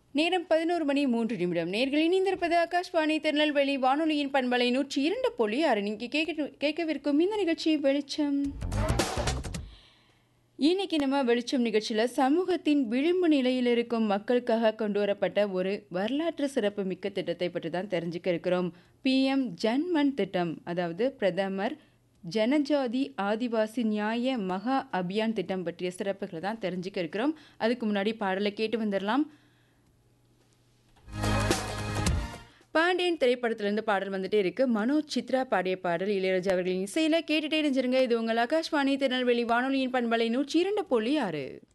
நேரம் பதினோரு மணி மூன்று நிமிடம் நேர்கள் இணைந்திருப்பது ஆகாஷ்வாணி திருநெல்வேலி வானொலியின் பண்பலை நூற்றி இரண்டு புள்ளி ஆறு நீங்க கேட்க கேட்கவிருக்கும் இந்த நிகழ்ச்சி வெளிச்சம் இன்னைக்கு நம்ம வெளிச்சம் நிகழ்ச்சியில் சமூகத்தின் விளிம்பு நிலையில் இருக்கும் மக்களுக்காக கொண்டு வரப்பட்ட ஒரு வரலாற்று சிறப்பு மிக்க திட்டத்தை பற்றி தான் தெரிஞ்சுக்க இருக்கிறோம் பிஎம் ஜன்மன் திட்டம் அதாவது பிரதமர் ஜனஜாதி ஆதிவாசி நியாய மகா அபியான் திட்டம் பற்றிய சிறப்புகளை தான் தெரிஞ்சுக்க இருக்கிறோம் அதுக்கு முன்னாடி பாடலை கேட்டு வந்துடலாம் பாண்டியன் திரைப்படத்திலிருந்து பாடல் வந்துட்டே இருக்கு மனோஜ் சித்ரா பாடிய பாடல் இளையராஜா அவர்களின் இசையில கேட்டுட்டே இருந்துருங்க இது உங்கள் ஆகாஷ்வாணி திருநெல்வேலி வானொலியின் பண்பலை நூற்றி இரண்டு புள்ளி ஆறு